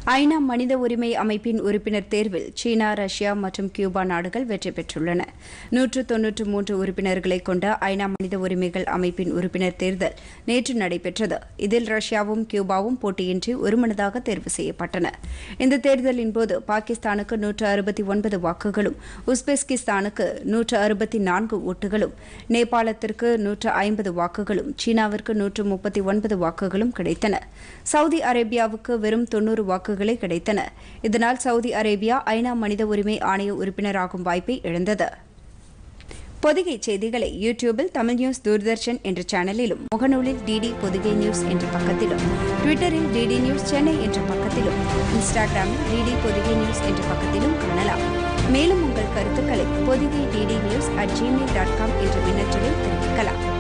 ஐநா மனித உரிமை அமைப்பின் உறுப்பினர் தேர்வில் சீனா ரஷ்யா மற்றும் கியூபா நாடுகள் வெற்றி பெற்றுள்ளன நூற்று தொன்னூற்று மூன்று உறுப்பினர்களை கொண்ட ஐநா மனித உரிமைகள் அமைப்பின் உறுப்பினர் தேர்தல் நேற்று நடைபெற்றது இதில் ரஷ்யாவும் கியூபாவும் போட்டியின்றி ஒருமனதாக தேர்வு செய்யப்பட்டன இந்த தேர்தலின் போது பாகிஸ்தானுக்கு நூற்று அறுபத்தி ஒன்பது வாக்குகளும் உஸ்பெஸ்கிஸ்தானுக்கு நூற்று அறுபத்தி நான்கு ஓட்டுகளும் நேபாளத்திற்கு நூற்று ஐம்பது வாக்குகளும் சீனாவிற்கு நூற்று முப்பத்தி ஒன்பது வாக்குகளும் கிடைத்தன சவுதி அரேபியாவுக்கு வெறும் தொன்னூறு வாக்குகளே கிடைத்தன இதனால் சவுதி அரேபியா ஐநா மனித உரிமை ஆணைய உறுப்பினராகும் வாய்ப்பை இழந்தது பொதிகை செய்திகளை யூடியூபில் தமிழ் நியூஸ் தூர்தர்ஷன் என்ற சேனலிலும் முகநூலில் டிடி பொதிகை நியூஸ் என்ற பக்கத்திலும் ட்விட்டரில் டிடி நியூஸ் சென்னை என்ற பக்கத்திலும் இன்ஸ்டாகிராமில் டிடி பொதிகை நியூஸ் என்ற பக்கத்திலும் காணலாம் மேலும் உங்கள் கருத்துக்களை Podhigai DD news at Gmail dot com என்ற மின்னஞ்சலில் தெரிவிக்கலாம்